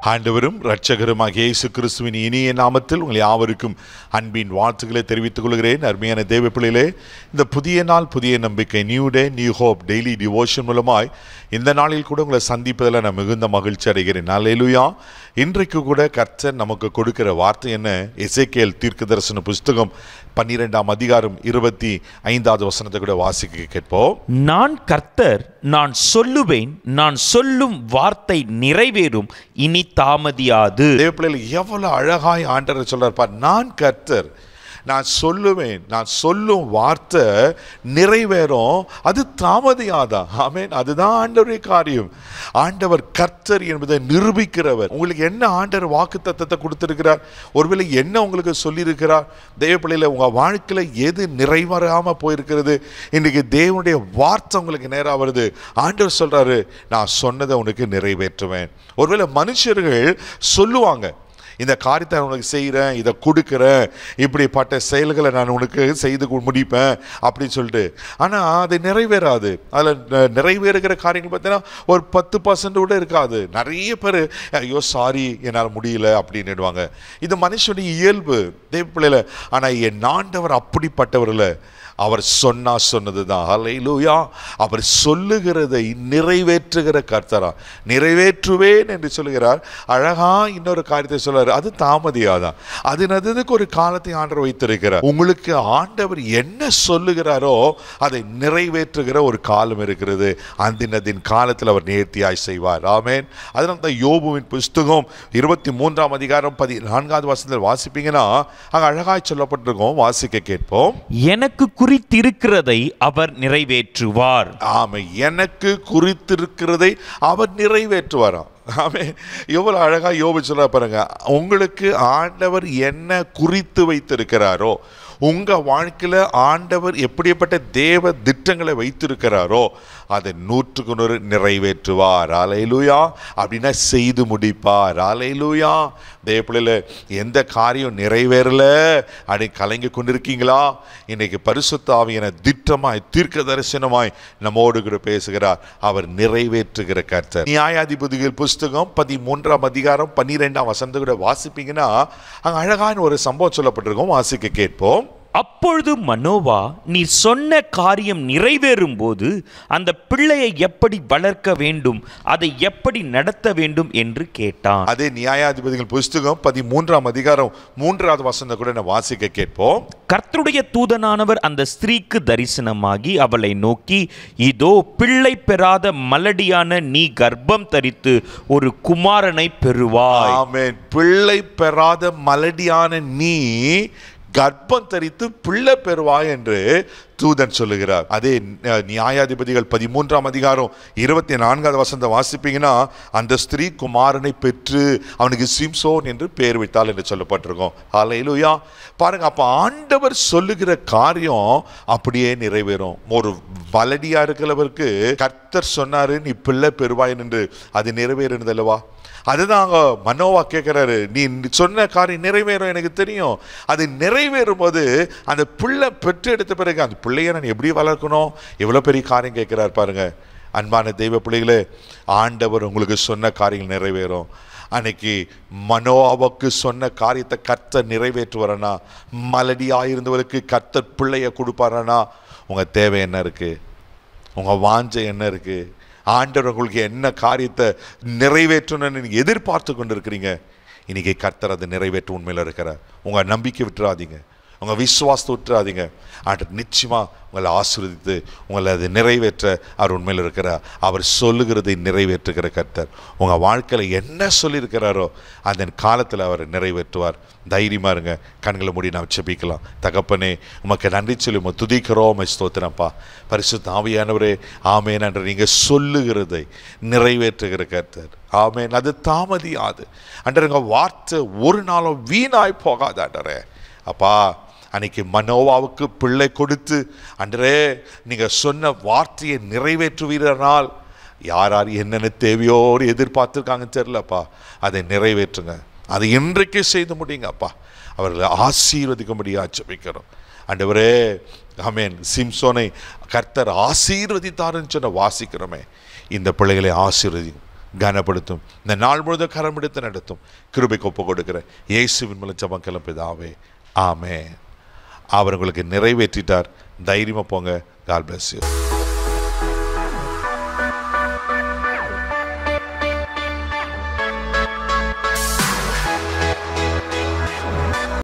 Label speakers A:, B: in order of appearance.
A: ஆண்டவரும் இரட்சகருமாகிய இயேசு கிறிஸ்துவின் இனிய நாமத்தில் உங்கள் யாவருக்கும் அன்பின் வாழ்த்துக்களை தெரிவித்துக் கொள்கிறேன் அருமையான தேவ பிள்ளைகளே இந்த புதிய நாள் புதிய நம்பிக்கை new day new hope daily devotion மூலமாய் இந்த நாளில் கூட உங்களை சந்திப்பதில் நான் மிகுந்த மகிழ்ச்சி அடைகிறேன் அல்லேலூயா இன்றைக்கு கூட கர்த்தர் நமக்கு கொடுக்கிற வார்த்தை என்ன எசேக்கியேல் தீர்க்க தரிசன புஸ்தகம் பன்னிரெண்டாம் அதிகாரம் இருபத்தி ஐந்தாவது வசனத்தை கூட வாசிக்க கேட்போம்
B: நான் கர்த்தர் நான் சொல்லுவேன் நான் சொல்லும் வார்த்தை நிறைவேறும் இனி தாமதியாது
A: தேவ பிள்ளைகள் எவ்வளவு அழகாய் ஆண்டவர் சொல்றார் பார் நான் கர்த்தர் நான் சொல்லுவேன் நான் சொல்லும் வார்த்தை நிறைவேறும் அது தாமதியாதா ஆமென் அதுதான் ஆண்டவருடைய காரியம் ஆண்டவர் கர்த்தர் என்பதை நிரூபிக்கிறவர் உங்களுக்கு என்ன ஆண்டவர் வாக்கு தத்தத்தை கொடுத்திருக்கிறார் ஒருவேளை என்ன உங்களுக்கு சொல்லியிருக்கிறார் தேவ பிள்ளையில உங்க வாழ்க்கையில எது நிறைவேறாம போயிருக்கிறது இன்னைக்கு தேவனுடைய வார்த்தை உங்களுக்கு நேரா வருது ஆண்டவர் சொல்றாரு நான் சொன்னதை உனக்கு நிறைவேற்றுவேன் ஒருவேளை மனுஷர்கள் சொல்லுவாங்க இந்த காரியத்தை நான் உனக்கு செய்கிறேன் இதை கொடுக்குறேன் இப்படிப்பட்ட செயல்களை நான் உனக்கு செய்து கு- முடிப்பேன் அப்படின்னு சொல்லிட்டு ஆனால் அது நிறைவேறாது அதில் நிறைவேறுகிற காரியங்கள் பார்த்தீங்கன்னா ஒரு பத்து பர்சன்ட் கூட இருக்காது நிறைய பேர் ஐயோ சாரி என்னால் முடியல அப்படின்னுடுவாங்க இது மனுஷனுடைய இயல்பு தேவ பிள்ளைல ஆனால் என் ஆண்டவர் அப்படிப்பட்டவர் இல்லை அவர் சொன்னா சொன்னது தான் ஹalleluya அவர் சொல்லுகிறதை நிறைவேற்றுகிற கர்த்தரா நிறைவேற்றுவேன் என்று சொல்லுகிறார் அழகா இன்னொரு காரியத்தை சொல்றாரு அது தாமதியாதான் அது அதுக்கு ஒரு காலத்தை ஆண்டவர் வைத்திருக்கிறார் உங்களுக்கு ஆண்டவர் என்ன சொல்லுகிறாரோ அதை நிறைவேற்றுகிற ஒரு காலம் இருக்கிறது அந்தினதின் காலத்தில் அவர் நேர்த்தியாய் செய்வார் ஆமென் அதனால தான் யோபுவின் புஸ்தகம் இருபத்தி மூன்றாம் அதிகாரம் பதி நான்காவது வசனத்தில் வாசிப்பீங்கன்னா அங்கே அழகாய் சொல்லப்பட்டிருக்கோம் வாசிக்க கேட்போம்
B: எனக்கு குறித்திருக்கிறதை அவர் நிறைவேற்றுவார்
A: ஆமை எனக்கு குறித்திருக்கிறதை அவர் நிறைவேற்றுவாராம் ஆமே எவ்வளவு அழகா யோபு சொல்ல பாருங்க உங்களுக்கு ஆண்டவர் என்ன குறித்து வைத்திருக்கிறாரோ உங்க வாழ்க்கையில ஆண்டவர் எப்படிப்பட்ட தேவ திட்டங்களை வைத்திருக்கிறாரோ அதை நூற்றுக்கு நூறு நிறைவேற்றுவார் அலையிலுயா அப்படின்னா செய்து முடிப்பார் அலையிலுயா தேவப்பிள்ளையில எந்த காரியம் நிறைவேறல அப்படி கலங்கி கொண்டிருக்கீங்களா இன்னைக்கு பரிசுத்த ஆவியன திட்டமாய் தீர்க்க தரிசனமாய் நம்மோடு கூட பேசுகிறார் அவர் நிறைவேற்றுகிற கர்த்தர் நியாயாதிபதிகள் புஸ்தகம் பதிமூன்றாம் அதிகாரம் பன்னிரெண்டாம் வசந்த கூட வாசிப்பீங்கன்னா அங்க அழகான ஒரு சம்பவம் சொல்லப்பட்டிருக்கோம் வாசிக்க கேட்போம்
B: அப்பொழுது மனோவா நீ சொன்ன காரியம் நிறைவேறும் போது அந்த பிள்ளையை எப்படி வளர்க்க வேண்டும் அதை எப்படி நடத்த வேண்டும் என்று கேட்டான்
A: அதே நியாயாதிபதிகள் புஸ்தகம் பதிமூன்றாம் அதிகாரம் மூன்றாவது வசந்த கூட நான் வாசிக்க கேட்போம்
B: கர்த்தருடைய தூதனானவர் அந்த ஸ்திரீக்கு தரிசனமாகி அவளை நோக்கி இதோ பிள்ளை பெறாத மலடியான நீ கர்ப்பம் தரித்து ஒரு குமாரனை பெறுவாய்
A: ஆமென் பிள்ளை பெறாத மலடியான நீ கர்ப்பம் தரித்து பிள்ளை பெறுவாய் என்று தூதன் சொல்லுகிறார் அதே அஹ், நியாயாதிபதிகள் பதிமூன்றாம் அதிகாரம் இருபத்தி நான்காவது வசந்த வாசிப்பீங்கன்னா அந்த ஸ்திரீ குமாரனை பெற்று அவனுக்கு சிம்சோன் என்று பெயர் வைத்தாள் என்று சொல்லப்பட்டிருக்கும் ஹalleluya பாருங்க அப்ப ஆண்டவர் சொல்லுகிற காரியம் அப்படியே நிறைவேறும் ஒரு மலடியா இருக்கிறவருக்கு கர்த்தர் சொன்னாரு நீ பிள்ளை பெறுவாய் என்று அது நிறைவேறினது அல்லவா அதுதான் அங்க மனோவா கேட்குறாரு நீ சொன்ன காரியம் நிறைவேறும் எனக்கு தெரியும் அது நிறைவேறும் போது அந்த பிள்ளை பெற்று எடுத்த பிறகு அந்த பிள்ளையை நான் எப்படி வளர்க்கணும் எவ்வளோ பெரிய காரியம் கேட்குறாரு பாருங்க அன்பான தெய்வ பிள்ளைகளே ஆண்டவர் உங்களுக்கு சொன்ன காரியங்கள் நிறைவேறும் அன்னைக்கு மனோவாவுக்கு சொன்ன காரியத்தை கர்த்தர் நிறைவேற்றுவாரனா மலடியாயிருந்தவருக்கு கர்த்தர் பிள்ளைய கொடுப்பாரனா உங்கள் தேவை என்ன இருக்குது உங்கள் வாஞ்சை என்ன இருக்குது ஆண்டவர் உங்களுக்கு என்ன காரியத்தை நிறைவேற்றணும்னு நீங்கள் எதிர்பார்த்து கொண்டு இருக்கிறீங்க இன்னைக்கு கர்த்தர் அதை நிறைவேற்ற உண்மையில் இருக்கிறார் உங்கள் நம்பிக்கை விட்டுறாதீங்க உங்கள் விசுவாசத்தை விட்டுறாதீங்க ஆண்டவர் நிச்சயமாக உங்களை ஆசீர்வதித்து உங்களை அதை நிறைவேற்ற அவர் உண்மையில் இருக்கிறார் அவர் சொல்லுகிறதை நிறைவேற்றுகிற கர்த்தர் உங்கள் வாழ்க்கையில் என்ன சொல்லியிருக்கிறாரோ அந்த காலத்தில் அவர் நிறைவேற்றுவார் தைரியமாக இருங்க கண்களை மூடி நாம் செபிக்கலாம் தகப்பனே உமக்கு நன்றி சொல்லி உமை துதிக்கிறோம் உமை ஸ்தோத்திரப்பா பரிசுத்த ஆவியானவரே ஆமேன் என்று நீங்கள் சொல்லுகிறதை நிறைவேற்றுகிற கர்த்தர் ஆமேன் அது தாமதியாது அன்றங்க வார்த்தை ஒரு நாளும் வீணாய் போகாது அன்றரே அப்பா அன்னைக்கு மனோவாவுக்கு பிள்ளை கொடுத்து அன்றே நீங்கள் சொன்ன வார்த்தையை நிறைவேற்றுவீரனால் யார் யார் என்னென்ன தேவையோடு எதிர்பார்த்துருக்காங்கன்னு தெரிலப்பா அதை நிறைவேற்றுங்க அதை இன்றைக்கே செய்து முடியுங்க அப்பா அவர்களை ஆசீர்வதிக்கும்படியா ஜெபிக்கிறோம் ஆண்டவரே ஆமென் சிம்சோனை கர்த்தர் ஆசீர்வதித்தாருன்னு சொன்ன வாசிக்கிறோமே இந்த பிள்ளைகளை ஆசீர்வதிக்கும் கனப்படுத்தும் இந்த நாள் முழுதும் கரம் எடுத்து நடத்தும் கிருபைக்கு ஒப்பு கொடுக்கிற இயேசுவின் மூலம் ஜபக்கெல்லாம் பிதாவே ஆமே அவர் உங்களுக்கு நிறைவேற்றிட்டார் தைரியமாக போங்க கால் bless you